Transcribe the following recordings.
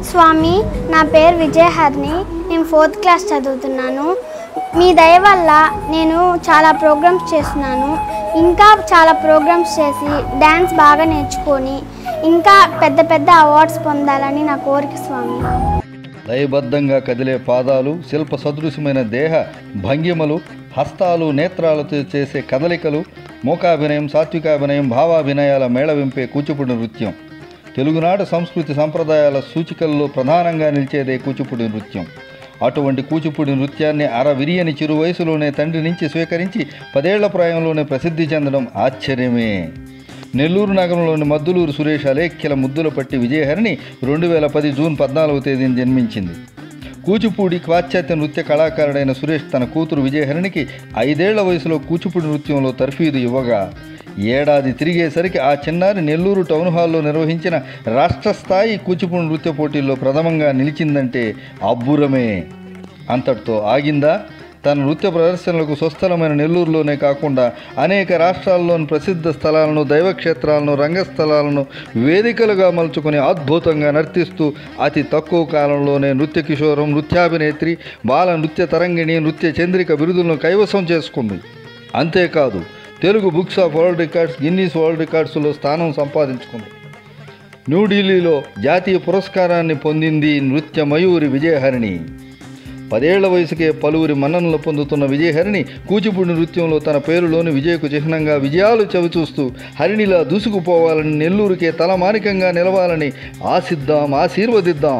స్వామి నా పేరు విజయహర్ని నేను ఫోర్త్ క్లాస్ చదువుతున్నాను మీ దయ వల్ల నేను చాలా ప్రోగ్రామ్స్ చేస్తున్నాను ఇంకా చాలా ప్రోగ్రామ్స్ చేసి డ్యాన్స్ బాగా నేర్చుకొని ఇంకా పెద్ద పెద్ద అవార్డ్స్ పొందాలని నా కోరిక స్వామి లయబద్ధంగా కదిలే పాదాలు శిల్ప సదృశమైన దేహ భంగిమలు హస్తాలు నేత్రాలతో చేసే కదలికలు మూకాభినయం సాత్వికాభినయం భావాభినయాల మేళవింపే కూచిపూడి నృత్యం తెలుగునాడు సంస్కృతి సంప్రదాయాల సూచికల్లో ప్రధానంగా నిలిచేదే కూచిపూడి నృత్యం అటువంటి కూచిపూడి నృత్యాన్ని అర విరియని చిరు వయసులోనే తండ్రి నుంచి స్వీకరించి పదేళ్ల ప్రాయంలోనే ప్రసిద్ధి చెందడం ఆశ్చర్యమే నెల్లూరు నగరంలోని మద్దులూరు సురేష్ అలేఖ్యల ముద్దుల పట్టి విజయహరిణి రెండు వేల పది జూన్ పద్నాలుగవ తేదీన జన్మించింది కూచిపూడి పాశ్చాత్య నృత్య కళాకారుడైన సురేష్ తన కూతురు విజయహరిణికి ఐదేళ్ల వయసులో కూచిపూడి నృత్యంలో తర్ఫీదు ఇవ్వగా ఏడాది తిరిగేసరికి ఆ చిన్నారి నెల్లూరు టౌన్ హాల్లో నిర్వహించిన రాష్ట్ర స్థాయి కూచిపూడి నృత్య పోటీల్లో ప్రథమంగా నిలిచిందంటే అబ్బురమే అంతటితో ఆగిందా తన నృత్య ప్రదర్శనలకు స్వస్థలమైన నెల్లూరులోనే కాకుండా అనేక రాష్ట్రాల్లోని ప్రసిద్ధ స్థలాలను దైవక్షేత్రాలను రంగస్థలాలను వేదికలుగా మలుచుకొని అద్భుతంగా నర్తిస్తూ అతి తక్కువ కాలంలోనే నృత్య కిషోరం నృత్యాభినేత్రి బాల నృత్య తరంగిణి నృత్య చంద్రిక బిరుదులను కైవసం చేసుకుంది అంతేకాదు Telugu books of world records Guinness world రికార్డ్స్లో స్థానం సంపాదించుకుంది న్యూఢిల్లీలో జాతీయ పురస్కారాన్ని పొందింది నృత్య మయూరి విజయహరిణి పదేళ్ల వయసుకే పలువురి మన్ననలు పొందుతున్న విజయహరిణి కూచిపూడి నృత్యంలో తన పేరులోని విజయకు చిహ్నంగా విజయాలు చవిచూస్తూ హరిణిలా దూసుకుపోవాలని నెల్లూరుకే తలమానికంగా నిలవాలని ఆశిద్దాం ఆశీర్వదిద్దాం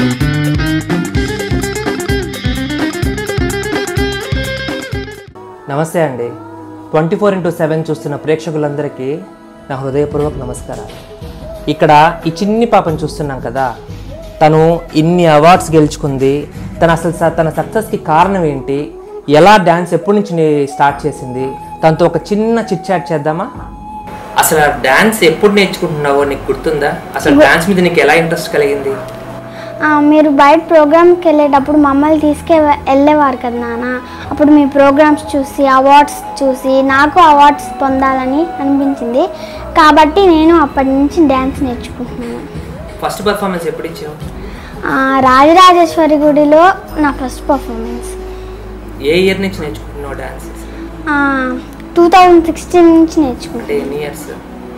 నమస్తే అండి ట్వంటీ ఫోర్ ఇంటూ సెవెన్ చూస్తున్న ప్రేక్షకులందరికీ నా హృదయపూర్వక నమస్కారాలు ఇక్కడ ఈ చిన్ని పాపను చూస్తున్నాం కదా తను ఇన్ని అవార్డ్స్ గెలుచుకుంది తను అసలు స- తన సక్సెస్కి కారణం ఏంటి ఎలా డ్యాన్స్ ఎప్పటి నుంచి నే- స్టార్ట్ చేసింది తనతో ఒక చిన్న చిట్ చాట్ చేద్దామా అసలు ఆ డ్యాన్స్ ఎప్పుడు నేర్చుకుంటున్నావో నీకు గుర్తుందా అసలు డ్యాన్స్ మీద నీకు ఎలా ఇంట్రెస్ట్ కలిగింది ఆ, మీరు బయట ప్రోగ్రామ్కి వెళ్ళేటప్పుడు మమ్మల్ని తీసుకే వెళ్ళేవారు కదా నాన్న అప్పుడు మీ ప్రోగ్రామ్స్ చూసి అవార్డ్స్ చూసి నాకు అవార్డ్స్ పొందాలని అనిపించింది కాబట్టి నేను అప్పటి నుంచి డ్యాన్స్ నేర్చుకుంటున్నాను ఫస్ట్ పర్ఫార్మెన్స్ ఎప్పుడు ఇచ్చావు ఆ, రాజరాజేశ్వరి గుడిలో నా ఫస్ట్ పర్ఫార్మెన్స్ ఏ ఇయర్ నుంచి నేర్చుకుంటున్నావు డ్యాన్స్ టూ థౌజండ్ సిక్స్టీన్ నుంచి నేర్చుకున్నాను అంటే ఎన్ని ఇయర్స్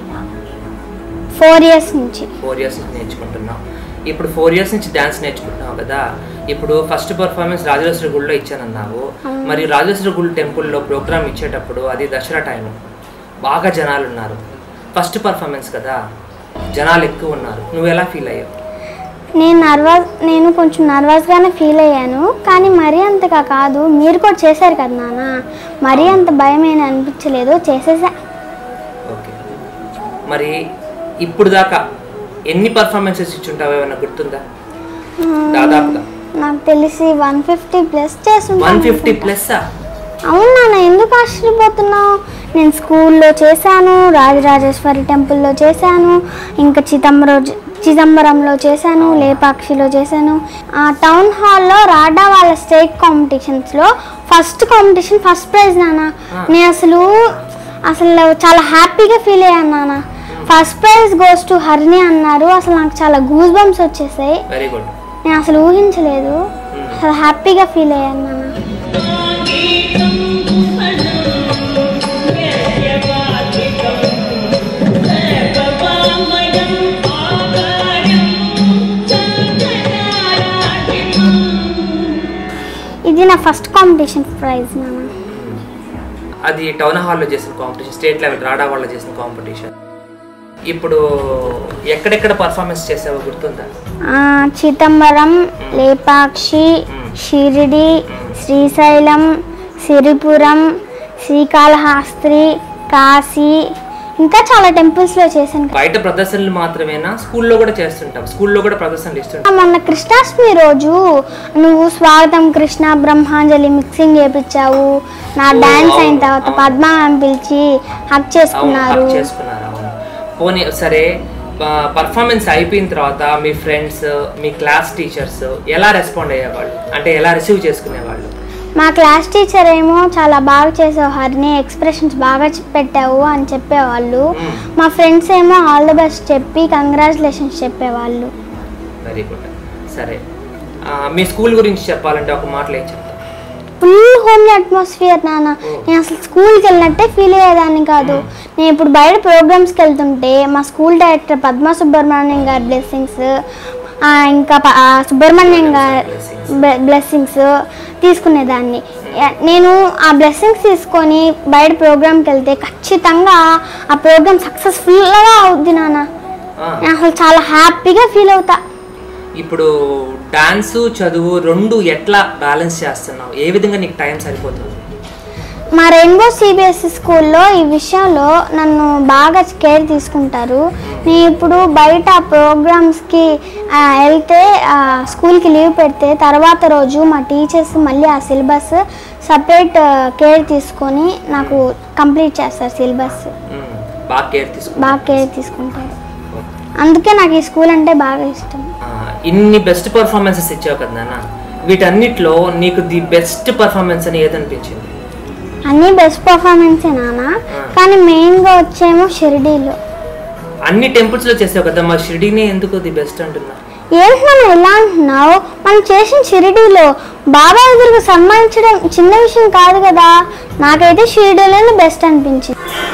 ఫోర్ ఇయర్స్ నుంచి ఫోర్ ఇయర్స్ నుంచి నేర్చుకుంటున్నావు ఇప్పుడు ఫోర్ ఇయర్స్ నుంచి డ్యాన్స్ నేర్చుకుంటున్నావు కదా ఇప్పుడు ఫస్ట్ పర్ఫార్మెన్స్ రాజరాజేశ్వర గుడిలో ఇచ్చానన్నావు మరి రాజరాజేశ్వర గుడి టెంపుల్లో ప్రోగ్రామ్ ఇచ్చేటప్పుడు అది దసరా టైం బాగా జనాలు ఉన్నారు ఫస్ట్ పర్ఫార్మెన్స్ కదా జనాలు ఎక్కువ ఉన్నారు నువ్వు ఎలా ఫీల్ అయ్యావు నేను నర్వస్ నేను కొంచెం నర్వస్గానే ఫీల్ అయ్యాను కానీ మరీ అంతగా కాదు మీరు కూడా చేశారు కదా నాన్న మరీ అంత భయం ఏమీ అనిపించలేదు చేసేసా ఓకే మరి ఇప్పుడు దాకా ఎన్ని పర్ఫార్మెన్సెస్ ఇచ్చుంటావు ఏమైనా గుర్తుందా దాదాపుగా నాకు తెలిసి వన్ ఫిఫ్టీ ప్లస్ వన్ చేస్తుంటాను ఫిఫ్టీ ప్లస్ అవును నాన్న ఎందుకు ఆశ్చర్యపోతున్నావు నేను స్కూల్లో చేశాను రాజరాజేశ్వరి టెంపుల్లో చేశాను ఇంకా చిదంబరం చిదంబరంలో చేశాను లేపాక్షిలో చేశాను ఆ టౌన్ హాల్లో రాడా వాళ్ళ స్టేట్ కాంపిటీషన్స్లో ఫస్ట్ కాంపిటీషన్ ఫస్ట్ ప్రైజ్ నాన్న నేను అసలు అసలు చాలా హ్యాపీగా ఫీల్ అయ్యాను నాన్న first prize goes to Harini అన్నారు అసలు నాకు చాలా గూస్ బంప్స్ వచ్చేసాయి వెరీ గుడ్ నేను అసలు ఊహించలేదు అసలు హ్యాపీగా ఫీల్ అయ్యాను నాన్న ఇది నా ఫస్ట్ కాంపిటీషన్ ప్రైజ్ నాన్న అది టౌన్ హాల్లో చేసిన కాంపిటీషన్ స్టేట్ లెవెల్ రాడా వాళ్ళు చేసిన కాంపిటీషన్ ఇప్పుడు ఎక్కడెక్కడ పర్ఫార్మెన్స్ చేసావో గుర్తుందా ఆ, చిదంబరం లేపాక్షి షిరిడి శ్రీశైలం సిరిపురం శ్రీకాళహస్తి కాశీ ఇంకా చాలా టెంపుల్స్లో చేశాను బయట ప్రదర్శనలు మాత్రమేనా స్కూల్లో కూడా చేస్తుంటాం స్కూల్లో కూడా ప్రదర్శనలు ఇస్తుంటాం మొన్న కృష్ణాష్టమి రోజు నువ్వు స్వాగతం కృష్ణ బ్రహ్మాంజలి మిక్సింగ్ చేపించావు నా డాన్స్ అయిన తర్వాత పద్మ అని పిలిచి హక్ అవును చేసుకున్నారు హక్ చేసుకున్నారు అవును పోనీ సరే పర్ఫార్మెన్స్ అయిపోయిన తర్వాత మీ ఫ్రెండ్స్ మీ క్లాస్ టీచర్స్ ఎలా రెస్పాండ్ అయ్యేవాళ్ళు అంటే ఎలా రిసీవ్ చేసుకునేవాళ్ళు మా క్లాస్ టీచర్ ఏమో చాలా బాగా చేసావు హరిని ఎక్స్ప్రెషన్స్ బాగా చె- పెట్టావు అని చెప్పేవాళ్ళు మా ఫ్రెండ్స్ ఏమో ఆల్ ద బెస్ట్ చెప్పి కంగ్రాచులేషన్స్ చెప్పేవాళ్ళు వెరీ గుడ్ సరే ఆ, మీ స్కూల్ గురించి చెప్పాలంటే ఒక మాటలో ఏం చెప్తాం ఫుల్ హోమ్లీ అట్మాస్ఫియర్ నాన్న నేను అసలు స్కూల్కి వెళ్ళినట్టే ఫీల్ అయ్యేదాన్ని కాదు నేను ఇప్పుడు బయట ప్రోగ్రామ్స్కి వెళ్తుంటే మా స్కూల్ డైరెక్టర్ పద్మ సుబ్రహ్మణ్యం గారి బ్లెస్సింగ్స్ ఇంకా ప- ఆ సుబ్రహ్మణ్యం గారి బ్లెస్సింగ్స్ తీసుకునేదాన్ని యా- నేను ఆ బ్లెస్సింగ్స్ తీసుకొని బయట ప్రోగ్రామ్కి వెళ్తే ఖచ్చితంగా ఆ ప్రోగ్రామ్ సక్సెస్ఫుల్గా అవుద్ది నాన్న ఆ, నేను అసలు చాలా హ్యాపీగా ఫీల్ అవుతా ఇప్పుడు డాన్స్ చదువు రెండు ఎట్లా బ్యాలెన్స్ చేస్తున్నావు ఏ విధంగా నీకు టైం సరిపోతుంది మా రెయిన్బో సిబిఎస్ఈ స్కూల్లో ఈ విషయంలో నన్ను బాగా కేర్ తీసుకుంటారు నేను ఇప్పుడు బయట ప్రోగ్రామ్స్కి వెళ్తే ఆ, స్కూల్కి లీవ్ పెడితే తర్వాత రోజు మా టీచర్స్ మళ్ళీ ఆ సిలబస్ సపరేట్ కేర్ తీసుకొని నాకు కంప్లీట్ చేస్తారు సిలబస్ ఉమ్, బాగా కేర్ తీసుకుంటా బాగా కేర్ తీసుకుంటారు అందుకే నాకు ఈ స్కూల్ అంటే బాగా ఇష్టం ఆ, ఇన్ని బెస్ట్ పర్ఫార్మెన్సెస్ ఇచ్చావు కదా నాన్న వీటన్నిటిలో నీకు ది బెస్ట్ పర్ఫార్మెన్స్ అని ఏదనిపించింది అన్నీ బెస్ట్ పర్ఫార్మెన్సే నాన్న కానీ మెయిన్గా వచ్చేమో షిరిడీలో అన్ని temples లో చేసావు కదా మా షిరిడీనే ఎందుకు ది బెస్ట్ అంటున్నా ఏంటి మనం ఎలా అంటున్నావు మనం చేసిన షిరిడీలో బాబా ఎదురుగా సన్మానించడం చిన్న విషయం కాదు కదా నాకైతే షిరిడీలోనే బెస్ట్ అనిపించింది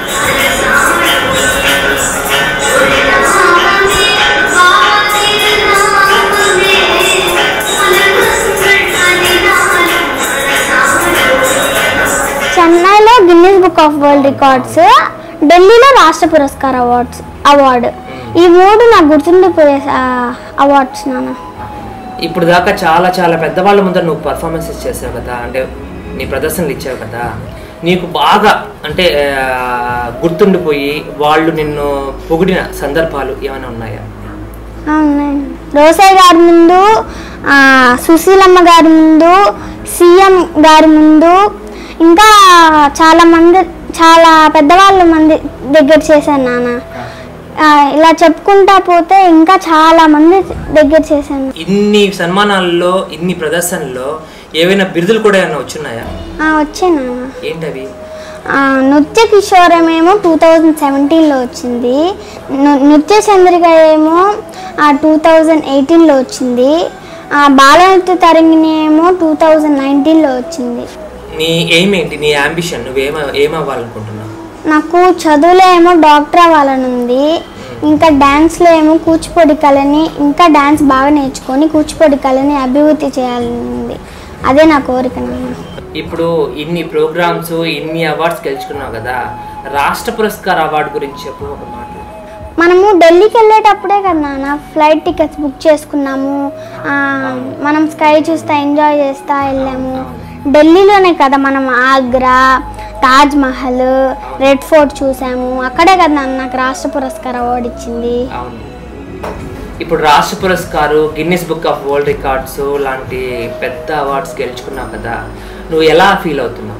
చెన్నైలో Guinness book of world records ఢిల్లీలో రాష్ట్ర పురస్కార్ అవార్డ్స్ అవార్డు ఈ మూడు నాకు గుర్తుండిపోయే అవార్డ్స్ నాన్న ఇప్పుడు దాకా చాలా చాలా పెద్దవాళ్ళ ముందర నువ్వు పర్ఫార్మెన్సెస్ చేసావు కదా అంటే నీ ప్రదర్శనలు ఇచ్చావు కదా నీకు బాగా అంటే ఆ, గుర్తుండిపోయి వాళ్ళు నిన్ను పొగిడిన సందర్భాలు ఏమైనా ఉన్నాయా అవునండి రోసయ్య గారి ముందు ఆ, సుశీలమ్మ గారి ముందు సీఎం గారి ముందు ఇంకా చాలా మంది చాలా పెద్దవాళ్ళ మంది దగ్గర చేశాను నాన్న ఆ, ఇలా చెప్పుకుంటా పోతే ఇంకా చాలా మంది దగ్గర చేశాను ఇన్ని సన్మానాల్లో ఇన్ని ప్రదర్శనల్లో ఏవైనా బిరుదులు కూడా ఏమైనా వచ్చున్నాయా ఆ, వచ్చే నాన్న ఏంటవి ఆ, నృత్య కిషోరం ఏమో టూ థౌజండ్ సెవెంటీన్లో వచ్చింది ను- నృత్య చంద్రిక ఏమో టూ థౌజండ్ ఎయిటీన్లో వచ్చింది ఆ, బాలనృత్య తరంగిణి ఏమో టూ థౌజండ్ నైన్టీన్లో వచ్చింది నీ ఎయిమ్ ఏంటి నీ అంబిషన్ నువ్వేమ ఏమవ్వాలనుకుంటున్నావు నాకు చదువులో ఏమో డాక్టర్ అవ్వాలని ఉంది ఇంకా డ్యాన్స్లో ఏమో కూచిపూడి కళని ఇంకా డ్యాన్స్ బాగా నేర్చుకొని కూచిపూడి కళని అభివృద్ధి చేయాలని ఉంది అదే నా కోరిక నాన్న ఇప్పుడు ఇన్ని ప్రోగ్రామ్స్ ఇన్ని అవార్డ్స్ గెలుచుకున్నావు కదా రాష్ట్ర పురస్కార్ అవార్డు గురించి చెప్పు ఒక మాట మనము ఢిల్లీకి వెళ్ళేటప్పుడే కదా నాన్న ఫ్లైట్ టికెట్స్ బుక్ చేసుకున్నాము ఆ, మనం స్కై చూస్తా ఎంజాయ్ చేస్తా వెళ్ళాము ఢిల్లీలోనే కదా మనం ఆగ్రా తాజ్ మహల్ రెడ్ ఫోర్ట్ చూసాము అక్కడే కదా నాన్న నాకు రాష్ట్ర పురస్కార్ అవార్డు ఇచ్చింది అవును ఇప్పుడు Rashtra Puraskar Guinness book of world records లాంటి పెద్ద అవార్డ్స్ గెలుచుకున్నావు కదా నువ్వు ఎలా ఫీల్ అవుతున్నావు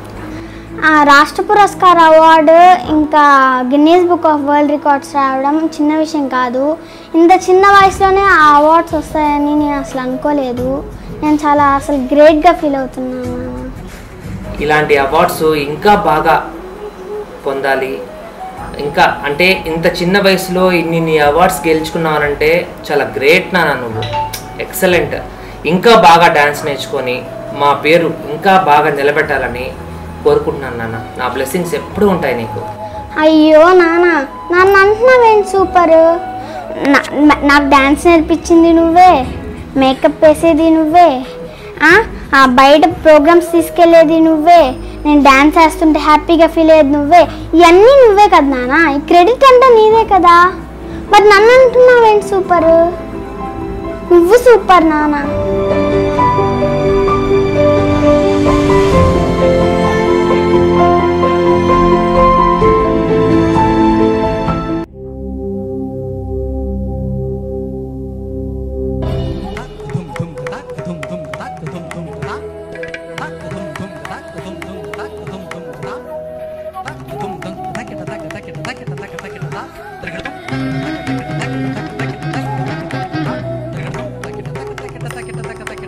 ఆ రాష్ట్ర పురస్కార్ అవార్డు ఇంకా Guinness book of world records రావడం చిన్న విషయం కాదు ఇంత చిన్న వయసులోనే ఆ అవార్డ్స్ వస్తాయని నేను అసలు అనుకోలేదు నేను చాలా అసలు గ్రేట్గా ఫీల్ అవుతున్నాను నాన్న. ఇలాంటి అవార్డ్స్ ఇంకా బాగా పొందాలి ఇంకా అంటే ఇంత చిన్న వయసులో ఇన్ని అవార్డ్స్ గెలుచుకున్నావనంటే చాలా గ్రేట్ నాన్న నువ్వు ఎక్సలెంట్ ఇంకా బాగా డ్యాన్స్ నేర్చుకొని మా పేరు ఇంకా బాగా నిలబెట్టాలని కోరుకుంటున్నాను నాన్న నా బ్లెస్సింగ్స్ ఎప్పుడూ ఉంటాయి నీకు అయ్యో నాన్న నన్ను అంటున్నావేంటి సూపర్ నా- నా- నాకు డ్యాన్స్ నేర్పించింది నువ్వే మేకప్ వేసేది నువ్వే ఆ? ఆ బయట ప్రోగ్రామ్స్ తీసుకెళ్ళేది నువ్వే నేను డ్యాన్స్ వేస్తుంటే హ్యాపీగా ఫీల్ అయ్యేది నువ్వే ఇవన్నీ నువ్వే కదా నాన్న ఈ క్రెడిట్ అంతా నీదే కదా మరి నన్ను అంటున్నావేంటి సూపర్ నువ్వు సూపర్ నాన్న Thank you.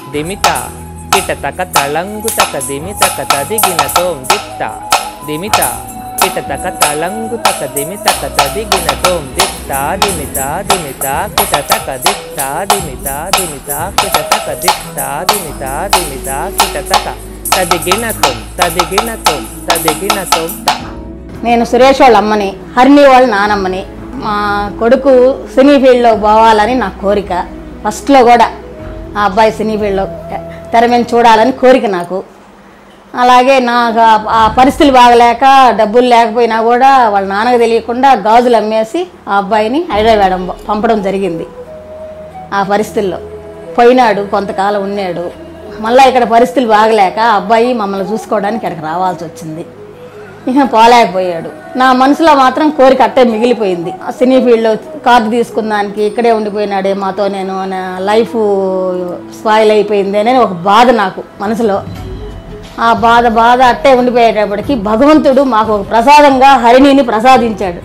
దిమిత కిటతక తళంగుతక దిమితక తదిగిన తోం దిత్త దిమిత కిటతక తళంగుతక దిమితక తదిగిన తోం దిత్త దిమిత దిమిత కిటతక దిత్త దిమిత దిమిత కిటతక దిత్త దిమిత దిమిత కిటతక తదిగిన తోం తదిగిన తోం తదిగిన తోం త నేను సురేష్ వాళ్ళ అమ్మని హరిణి వాళ్ళ నానమ్మని మా కొడుకు సినీ ఫీల్డ్లో పోవాలని నా కోరిక ఫస్ట్లో కూడా ఆ అబ్బాయి సినీ ఫీల్డ్లో తె- తెర మీద చూడాలని కోరిక నాకు అలాగే నాకు ఆ- ఆ పరిస్థితులు బాగలేక డబ్బులు లేకపోయినా కూడా వాళ్ళ నాన్నకు తెలియకుండా గాజులు అమ్మేసి ఆ అబ్బాయిని హైదరాబాద్ పంప- పంపడం జరిగింది ఆ పరిస్థితుల్లో పోయినాడు కొంతకాలం ఉన్నాడు మళ్ళీ ఇక్కడ పరిస్థితులు బాగలేక ఆ అబ్బాయి మమ్మల్ని చూసుకోవడానికి ఇక్కడికి రావాల్సి వచ్చింది ఇక పోలేకపోయాడు నా మనసులో మాత్రం కోరిక అట్టే మిగిలిపోయింది ఆ సినీ ఫీల్డ్లో కార్డు తీసుకున్నానికి ఇక్కడే ఉండిపోయినాడే మాతో నేను నా లైఫ్ స్పాయిల్ అయిపోయింది అనేది ఒక బాధ నాకు మనసులో ఆ బాధ బాధ అట్టే ఉండిపోయేటప్పటికి భగవంతుడు మాకు ఒక ప్రసాదంగా హరిణిని ప్రసాదించాడు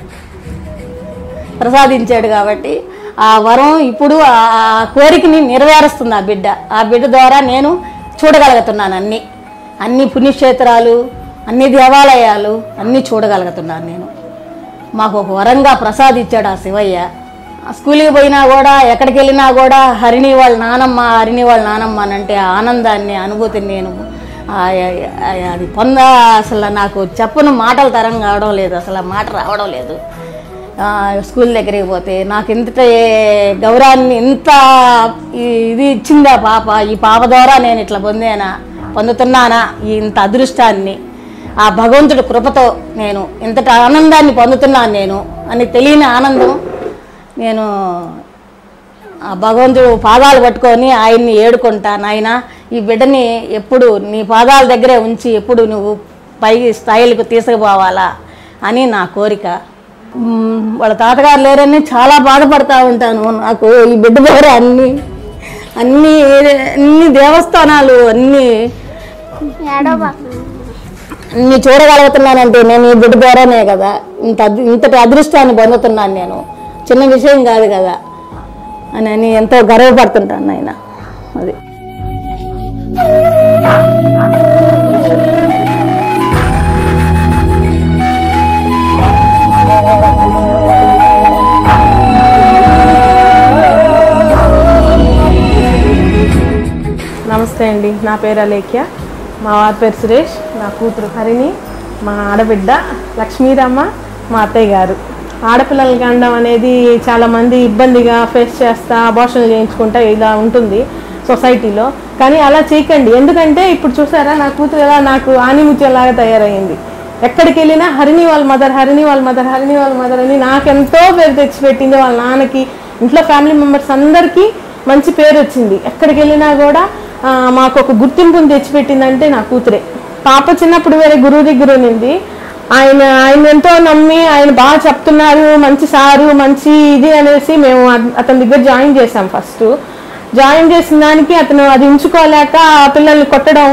ప్రసాదించాడు కాబట్టి ఆ వరం ఇప్పుడు ఆ ఆ కోరికని నెరవేరుస్తుంది ఆ బిడ్డ ఆ బిడ్డ ద్వారా నేను చూడగలుగుతున్నాను అన్ని అన్ని పుణ్యక్షేత్రాలు అన్ని దేవాలయాలు అన్నీ చూడగలుగుతున్నాను నేను మాకు ఒక వరంగా ప్రసాదించాడు ఆ శివయ్య ఆ స్కూల్కి పోయినా కూడా ఎక్కడికి వెళ్ళినా కూడా హరిణి వాళ్ళ నానమ్మ హరిణి వాళ్ళ నానమ్మ అని అంటే ఆ ఆనందాన్ని అనుభూతిని నేను ఆ- ఆ- అది పొంద అసలు నాకు చెప్పను మాటల తరం కావడం లేదు అసలు ఆ మాట రావడం లేదు ఆ, స్కూల్ దగ్గరికి పోతే నాకు ఇంత గౌరవాన్ని ఇంత ఈ- ఇది ఇచ్చిందా పాప ఈ పాప ద్వారా నేను ఇట్లా పొందానా పొందుతున్నానా ఈ ఇంత అదృష్టాన్ని ఆ భగవంతుడి కృపతో నేను ఇంతటి ఆనందాన్ని పొందుతున్నాను నేను అని తెలియని ఆనందం నేను ఆ భగవంతుడు పాదాలు పట్టుకొని ఆయన్ని ఏడుకుంటా నాయన ఈ బిడ్డని ఎప్పుడు నీ పాదాల దగ్గరే ఉంచి ఎప్పుడు నువ్వు పై స్థాయిలకు తీసుకుపోవాలా అని నా కోరిక మ్మ్, వాళ్ళ తాతగారు లేరని చాలా బాధపడతా ఉంటాను నాకు ఈ బిడ్డ ద్వారా అన్ని అన్ని అన్ని దేవస్థానాలు అన్ని ఏడో బాబు అన్ని చూడగలుగుతున్నానంటే నేను ఈ బిడ్డ ద్వారానే కదా ఇంత అద్- ఇంతటి అదృష్టాన్ని పొందుతున్నాను నేను చిన్న విషయం కాదు కదా అని అని ఎంతో గర్వపడుతుంటాను ఆయన అది నమస్తే అండి నా పేరు అలేఖ్య మా వారి పేరు సురేష్ నా కూతురు హరిణి మా ఆడబిడ్డ లక్ష్మీరమ్మ మా అత్తయ్య గారు ఆడపిల్లలు కండం అనేది చాలామంది ఇబ్బందిగా ఫేస్ చేస్తా అబార్షన్లు చేయించుకుంటా ఇలా ఉంటుంది సొసైటీలో కానీ అలా చేయకండి ఎందుకంటే ఇప్పుడు చూసారా నా కూతురు ఎలా నాకు ఆనిముత్యంలాగా తయారైంది ఎక్కడికి వెళ్ళినా హరిణి వాళ్ళ మదర్ హరిణి వాళ్ళ మదర్ హరిణి వాళ్ళ మదర్ అని నాకెంతో పేరు తెచ్చిపెట్టింది వాళ్ళ నాన్నకి ఇంట్లో ఫ్యామిలీ మెంబర్స్ అందరికీ మంచి పేరు వచ్చింది ఎక్కడికి వెళ్ళినా కూడా ఆ, మాకు ఒక గుర్తింపుని తెచ్చిపెట్టిందంటే నా కూతురే పాప చిన్నప్పుడు వేరే గురువు దగ్గర ఉన్నింది ఆయన ఆయన ఎంతో నమ్మి ఆయన బాగా చెప్తున్నారు మంచి సారు మంచి ఇది అనేసి మేము అత- అతని దగ్గర జాయిన్ చేసాం ఫస్ట్ జాయిన్ చేసిన దానికి అతను అది ఉంచుకోలేక ఆ పిల్లల్ని కొట్టడం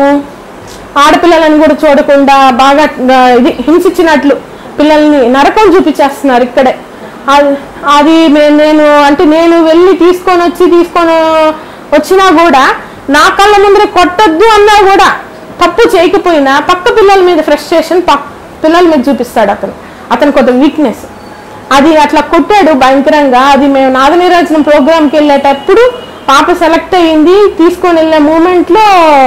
ఆడపిల్లలని కూడా చూడకుండా బాగా ఆ, ఇది హింసించినట్లు పిల్లల్ని నరకం చూపించేస్తున్నారు ఇక్కడే అది అది మే- నేను అంటే నేను వెళ్ళి తీసుకొని వచ్చి తీసుకొని వచ్చినా కూడా నా కళ్ళ ముందరే కొట్టొద్దు అన్నా కూడా తప్పు చేయకపోయినా పక్క పిల్లల మీద ఫ్రస్ట్రేషన్ పిల్లల మీద చూపిస్తాడు అతను అతను కొంత వీక్నెస్ అది అట్లా కొట్టాడు భయంకరంగా అది మేము నాగనీరాజనం ప్రోగ్రామ్కి వెళ్ళేటప్పుడు పాప సెలెక్ట్ అయ్యింది తీసుకొని వెళ్ళే మూమెంట్లో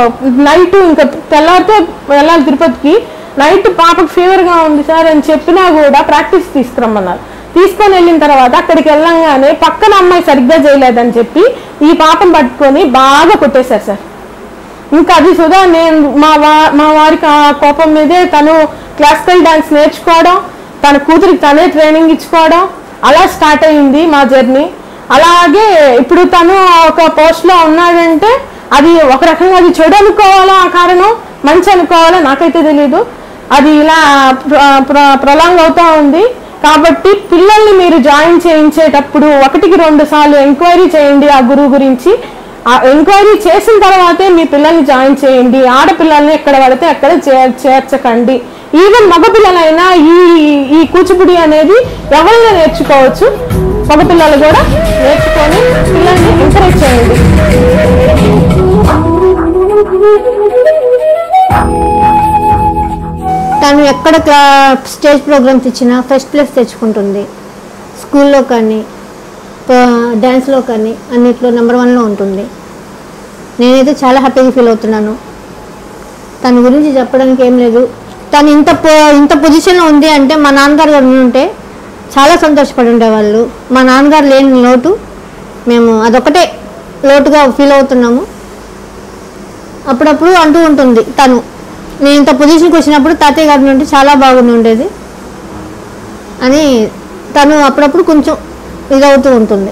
నైట్ ఇంకా తెల్లారితే వెళ్ళాలి తిరుపతికి నైట్ పాపకు ఫీవర్గా ఉంది సార్ అని చెప్పినా కూడా ప్రాక్టీస్ తీసుకురమ్మన్నారు తీసుకొని వెళ్ళిన తర్వాత అక్కడికి వెళ్ళంగానే పక్కన అమ్మాయి సరిగ్గా చేయలేదని చెప్పి ఈ పాపం పట్టుకొని బాగా కొట్టేశారు సార్ ఇంకా అది సుధా నేను మా వా మా వారికి ఆ కోపం మీదే తను క్లాసికల్ డాన్స్ నేర్చుకోవడం తన కూతురికి తనే ట్రైనింగ్ ఇచ్చుకోవడం అలా స్టార్ట్ అయింది మా జర్నీ అలాగే ఇప్పుడు తను ఒక పోస్ట్లో ఉన్నాడంటే అది ఒక రకంగా అది చెడు అనుకోవాలా ఆ కారణం మంచి అనుకోవాలా నాకైతే తెలియదు అది ఇలా ప్రొలాంగ్ అవుతా ఉంది కాబట్టి పిల్లల్ని మీరు జాయిన్ చేయించేటప్పుడు ఒకటికి రెండు సార్లు ఎంక్వైరీ చేయండి ఆ గురువు గురించి ఆ ఎంక్వైరీ చేసిన తర్వాతే మీ పిల్లల్ని జాయిన్ చేయండి ఆడపిల్లల్ని ఎక్కడ పడితే అక్కడ చేర్- చేర్చకండి ఈవెన్ మగపిల్లలైనా ఈ ఈ కూచిపూడి అనేది ఎవరైనా నేర్చుకోవచ్చు మగపిల్లలు కూడా నేర్చుకొని పిల్లల్ని ఎంకరేజ్ చేయండి తను ఎక్కడ క్లా- స్టేజ్ ప్రోగ్రామ్స్ ఇచ్చినా ఫస్ట్ ప్లేస్ తెచ్చుకుంటుంది స్కూల్లో కానీ ప- డ్యాన్స్లో కానీ అన్నిట్లో నెంబర్ వన్లో ఉంటుంది నేనైతే చాలా హ్యాపీగా ఫీల్ అవుతున్నాను తన గురించి చెప్పడానికి ఏం లేదు తను ఇంత పొ- ఇంత పొజిషన్లో ఉంది అంటే మా నాన్నగారు గారు ఉంటే చాలా సంతోషపడి ఉండేవాళ్ళు మా నాన్నగారు లేని లోటు మేము అదొకటే లోటుగా ఫీల్ అవుతున్నాము అప్పుడప్పుడు అంటూ ఉంటుంది తను నేను ఇంత పొజిషన్కి వచ్చినప్పుడు తాతయ్య గారి నుండి చాలా బాగుండి ఉండేది అని తను అప్పుడప్పుడు కొంచెం ఇదవుతూ ఉంటుంది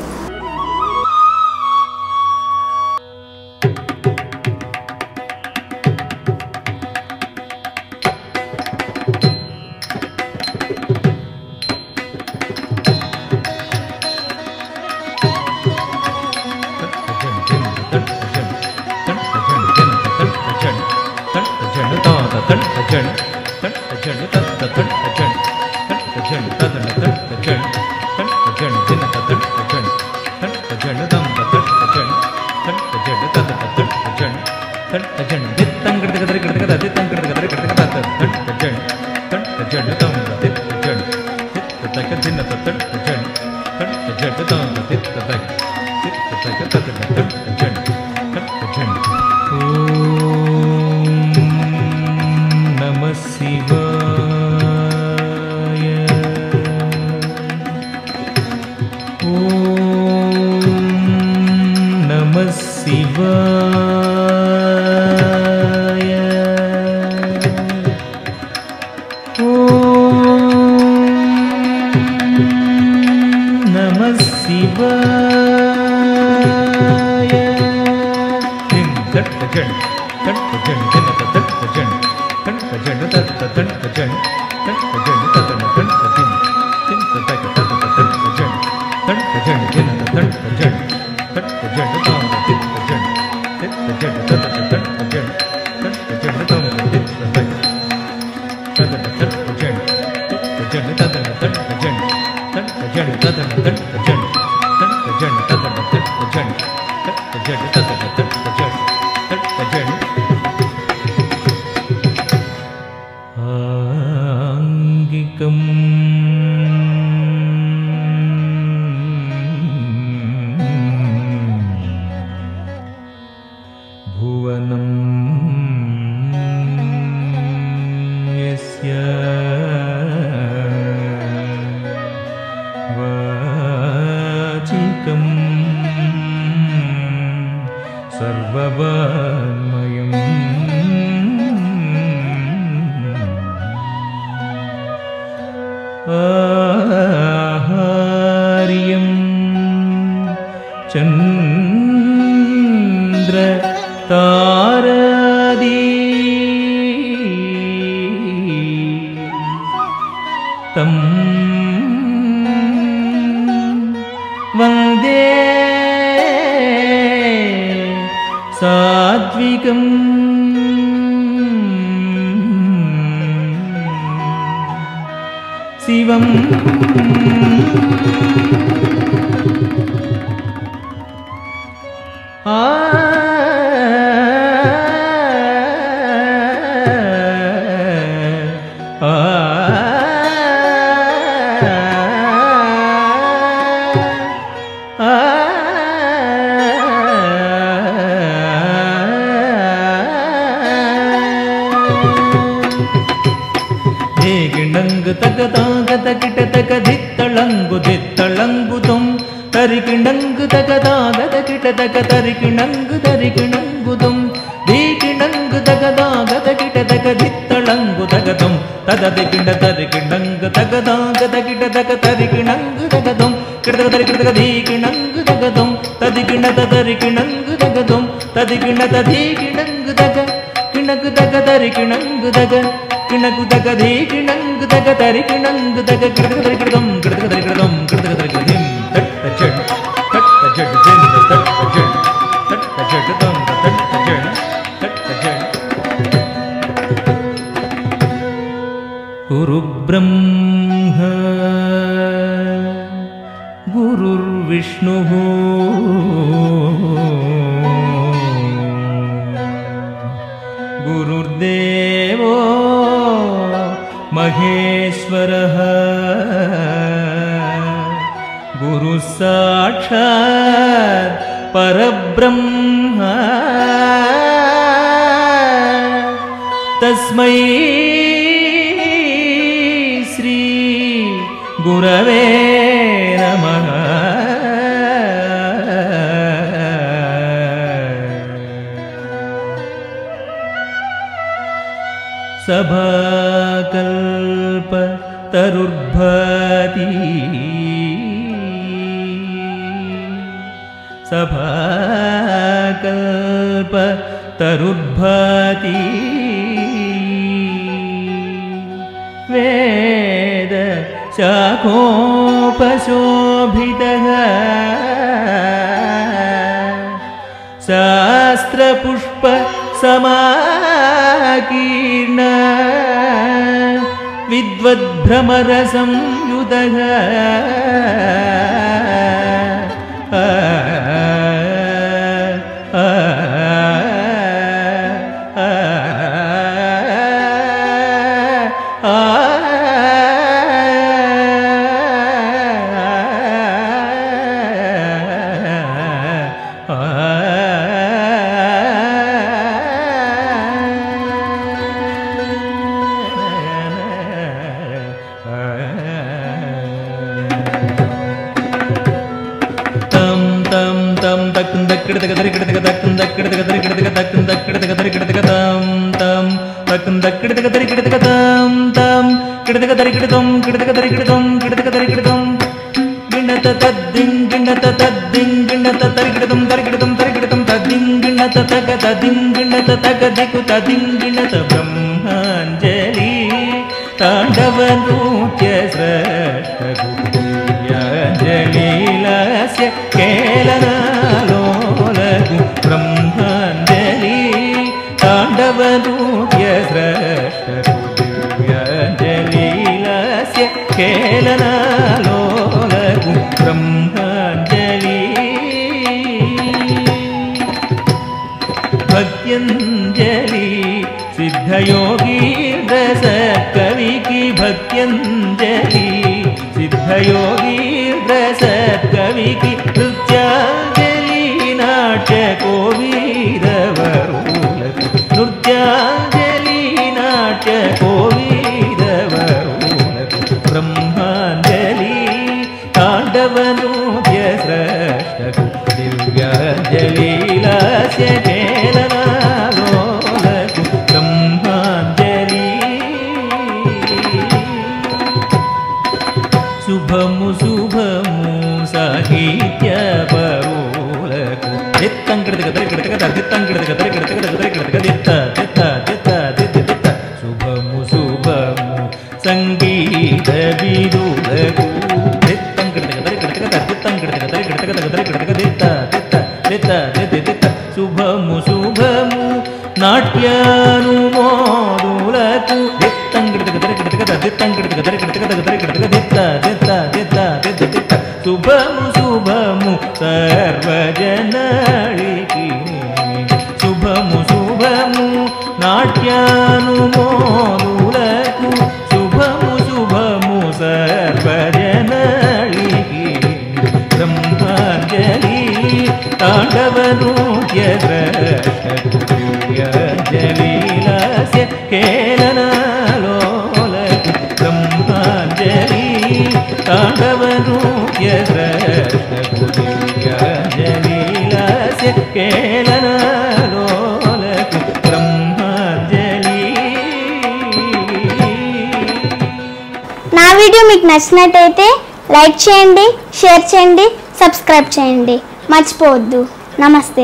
నమ శివాయ ఓం నమ శివాయ ఓం నమ శివాయ దిన్ దట్ జన్ దట్ జన్ దిన దట్ జన్ దట్ జన్ దట్ దట్ జన్ దట్ జన్ దట్ దట్ దిన్ దిన్ దట్ దట్ దట్ జన్ దట్ జన్ దిన దట్ జన్ దట్ జన్ దట్ దిన్ జన్ దట్ జన్ దట్ దట్ జన్ దట్ జన్ దట్ దిన్ దట్ దట్ దట్ జన్ జన్ దట్ దట్ జన్ దట్ జన్ దట్ దట్ జన్ దట్ జన్ దట్ దట్ జన్ దట్ జన్ దట్ దట్ జన్ దట్ జన్ ఆంగికం భువనం యస్య వాచికం సర్వవాన్మయం ఆహార్యం చంద్ర తారదీ తం వందే సాత్వికం శివం ఆ ೇಗಿಣಂಗು ತಗದಾಗ ತಗಿಟ ತಗ ದಿತ್ತಳಂಗು ದಿತ್ತಳಂಗು ತುಂ ತರಿಕಿಣಂಗು ತಗದಾಗ ತಗಿಟ ತಗ ತರಿಕಿಣಂಗು ತರಿಕಿಣಂಗು ತುಂ ದೀಕಿಣಂಗು ತಗದಾಗ ತಗಿಟ ತಗ ದಿತ್ತಳಂಗು ತಗದುಂ ತದ ದಿಗಿಂಡ ತರಿಕಿಣಂಗು ತಗದಾಗ ತಗಿಟ ತಗ ತರಿಕಿಣಂಗು ತಗದುಂ ಕಿಡತಗ ತರಿಕಿಡತಗ ದೀಕಿಣಂಗು ತಗದುಂ ತದಿಗಿಣ ತದರಿಕಿಣಂಗು ತಗದುಂ ತದಿಗಿಣ ತದೀಕಿಣಂಗು ತಗ ಕಿಣಗು ತಗ ತರಿಕಿಣಂಗು ತಗ ಕಿಣಗು ತಗ ದೀಕಿಣಂಗು ತಗ ತರಿಕಿಣಂಗು ತಗ ಕಿಡತಗ ತರಿಕಿಡದಂ ಕಿಡತಗ ತರಿಕಿಡದಂ ಕಿಡತಗ ತರಿಕಿಡದಿಂ ತಟ್ಟ ಜಡ್ ತಟ್ಟ ಜಡ್ ಜೆನ್ ತಟ್ಟ ಜಡ್ ತಟ್ಟ ಜಡ್ ದಂ ತಟ್ಟ ಜಡ್ ತಟ್ಟ ಜಡ್ ಗುರು ಬ್ರಹ್ಮ ಗುರುರ್ವಿಷ್ಣು गुरुर्देवो महेश्वरः गुरुः साक्षात् परब्रह्म तस्मै श्री गुरवे नमः सभाकल्प तरुर्भति सभाकल्प तरुर्भति वेद शाखोपशोभितः शास्त्रपुष्प समाकीर्ण विद्वद्भ्रमरसंयुतः आ, आ, आ, आ, తం తం తం దక్కన్ దక్కడ దగ దరి గడ దగ దక్కన్ దక్కడ దగ దరి గడ దగ దక్కన్ దక్కడ దగ దరి గడ దగ తం తం దక్కన్ దక్కడ దగ దరి గడ దగ తం తం గడ దగ దరి గడ తం గడ దగ దరి గడ తం గడ దగ దరి గడ తం గిణత తద్దిం గిణత తద్దిం గిణత తరి గడ తం తరి గడ తం తరి గడ తం తద్దిం గిణత తగ తదిం గిణత తగ దికు తదిం గిణత బ్రహ్మాంజలి తాండవ నృత్య స్రష్ట లీలాస్య కేలనాలోలకు బ్రహ్మాంజలి తాండవనూర్య స్రష్టలీలాస్య కేలనాలోలకు బ్రహ్మాంజలి భక్త్యంజలి సిద్ధయోగి రస కవికి భక్త్యంజలి సిద్ధయోగి రస కవికి నృత్యాంజలి నాట్య కోవీరవరులకు నృత్యాంజలి నాట్య కోవీరవరులకు బ్రహ్మాంజలి తాండవనూత్య స్రష్టకు దివ్యాంజలీలాస్య కేలనాలోలకు బ్రహ్మాంజలి శుభము శుభము సాహిత్య పరులకు దిత్తంకడది గదరి గడక గద దిత్తంకడది గదరి గడక గద గదరి గడక దిత్త దిత్త దిత్త దిత్త దిత్త శుభము శుభము సంగీత విదులకు దిత్తంకడది గదరి గడక గద దిత్తంకడది గదరి గడక గద గదరి గడక దిత్త దిత్త దిత్త దిత్త దిత్త శుభము శుభము నాట్యానుమోదులకు దిత్తంకడది గదరి గడక గద దిత్తంకడది గదరి గడక గద గదరి గడక దిత్త దిత్త దిత్త దిత్త దిత్త శుభము శుభము సర్వజనళికి శుభము శుభము నాట్యానుమోదులకు శుభము శుభము సర్వజనళికి బ్రహ్మాంజలి తాండవనూత్య ద్రష్టలీలాస్య కేలనాలోలకు బ్రహ్మాంజలి తాండవనూత్య ద్రష్టలీలాస్య కేలనాలోలకు బ్రహ్మాంజలి నా వీడియో మీకు నచ్చినట్టయితే లైక్ చేయండి షేర్ చేయండి సబ్స్క్రైబ్ చేయండి మర్చిపోవద్దు నమస్తే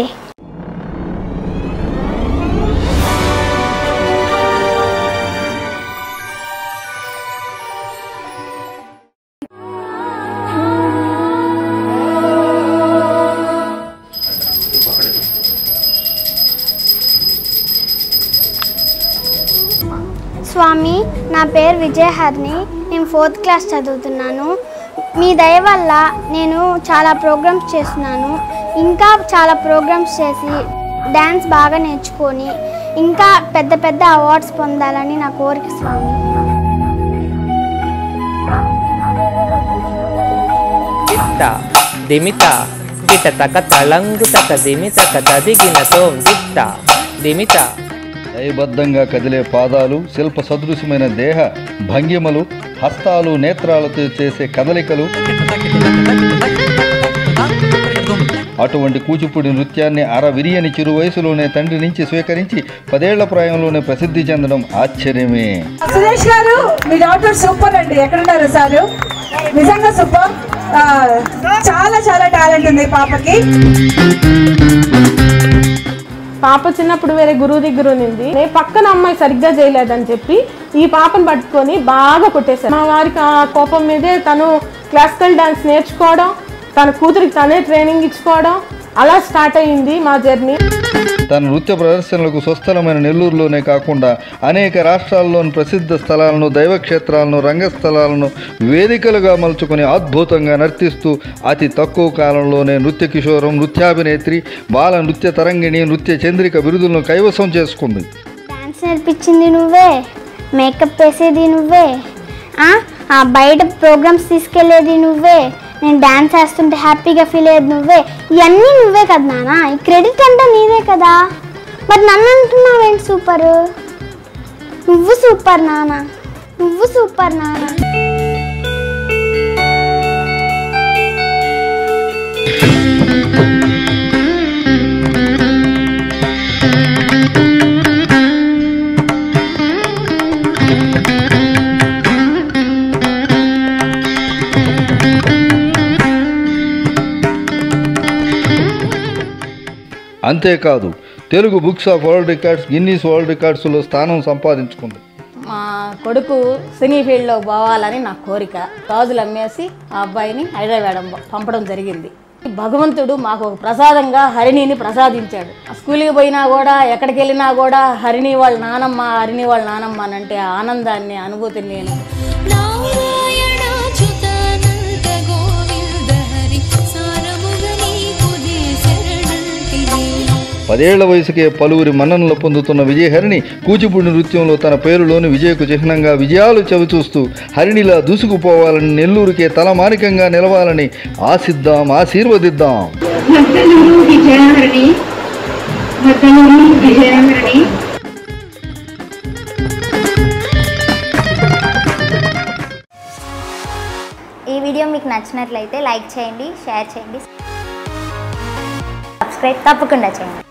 స్వామి నా పేరు విజయహర్ని నేను ఫోర్త్ క్లాస్ చదువుతున్నాను మీ దయ వల్ల నేను చాలా ప్రోగ్రామ్స్ చేస్తున్నాను ఇంకా చాలా ప్రోగ్రామ్స్ చేసి డ్యాన్స్ బాగా నేర్చుకొని ఇంకా పెద్ద పెద్ద అవార్డ్స్ పొందాలని నా కోరిక స్వామి దిత్త దిమిత కిట తక తళంగు తక దిమిత కథ దిగిన తోం దిత్త దిమిత లయబద్ధంగా కదిలే పాదాలు శిల్ప సదృశమైన దేహ భంగిమలు హస్తాలు నేత్రాలతో చేసే కదలికలు అటువంటి కూచిపూడి నృత్యాన్ని అర విరియని చిరు వయసులోనే తండ్రి నుంచి స్వీకరించి పదేళ్ల ప్రాయంలోనే ప్రసిద్ధి చెందడం ఆశ్చర్యమే సురేష్ గారు మీ డాక్టర్ సూపర్ అండి ఎక్కడున్నారు సార్ నిజంగా సూపర్ ఆ, చాలా చాలా టాలెంట్ ఉంది పాపకి పాప చిన్నప్పుడు వేరే గురువు దగ్గర ఉన్నింది నేను పక్కన అమ్మాయి సరిగ్గా చేయలేదని చెప్పి ఈ పాపను పట్టుకొని బాగా కొట్టేశారు మా వారికి ఆ కోపం మీదే తను క్లాసికల్ డాన్స్ నేర్చుకోవడం తన కూతురికి తనే ట్రైనింగ్ ఇచ్చుకోవడం అలా స్టార్ట్ అయ్యింది మా జర్నీ తన నృత్య ప్రదర్శనలకు స్వస్థలమైన నెల్లూరులోనే కాకుండా అనేక రాష్ట్రాల్లోని ప్రసిద్ధ స్థలాలను దైవక్షేత్రాలను రంగస్థలాలను వేదికలుగా మలుచుకొని అద్భుతంగా నర్తిస్తూ అతి తక్కువ కాలంలోనే నృత్య కిషోరం నృత్యాభినేత్రి బాల నృత్య తరంగిణి నృత్య చంద్రిక బిరుదులను కైవసం చేసుకుంది డాన్స్ నేర్పించింది నువ్వే మేకప్ వేసేది నువ్వే ఆ? ఆ బయట ప్రోగ్రామ్స్ తీసుకెళ్లేది నువ్వే నేను డాన్స్ వేస్తుంటే హ్యాపీగా ఫీల్ అయ్యేది నువ్వే ఇవన్నీ నువ్వే కదా నాన్న ఈ క్రెడిట్ అంతా నీదే కదా మరి నన్ను అంటున్నావేంటి సూపర్ నువ్వు సూపర్ నాన్న నువ్వు సూపర్ నాన్న అంతేకాదు Telugu books of world records Guinness world రికార్డ్స్లో స్థానం సంపాదించుకుంది మా కొడుకు సినీ ఫీల్డ్లో పోవాలని నా కోరిక గాజులు అమ్మేసి ఆ అబ్బాయిని హైదరాబాద్ పంపడం జరిగింది భగవంతుడు మాకు ఒక ప్రసాదంగా హరిణిని ప్రసాదించాడు స్కూల్కి పోయినా కూడా ఎక్కడికి వెళ్ళినా కూడా హరిణి వాళ్ళ నానమ్మ హరిణి వాళ్ళ నానమ్మ అని అంటే ఆ ఆనందాన్ని అనుభూతిని నేను నారాయణాచ్యుతానంద గోవింద హరి సారముగ నీకుదే శరణంటిది పదేళ్ల వయసుకే పలువురి మన్ననలు పొందుతున్న విజయహరిణి కూచిపూడి నృత్యంలో తన పేరులోని విజయకు చిహ్నంగా విజయాలు చవిచూస్తూ హరిణిలా దూసుకుపోవాలని నెల్లూరుకే తలమానికంగా నిలవాలని ఆశిద్దాం ఆశీర్వదిద్దాం భక్తలూరు విజయహరణి భక్తలూరు విజయహరణి ఈ వీడియో మీకు నచ్చినట్లయితే లైక్ చేయండి షేర్ చేయండి సబ్స్క్రైబ్ తప్పకుండా చేయండి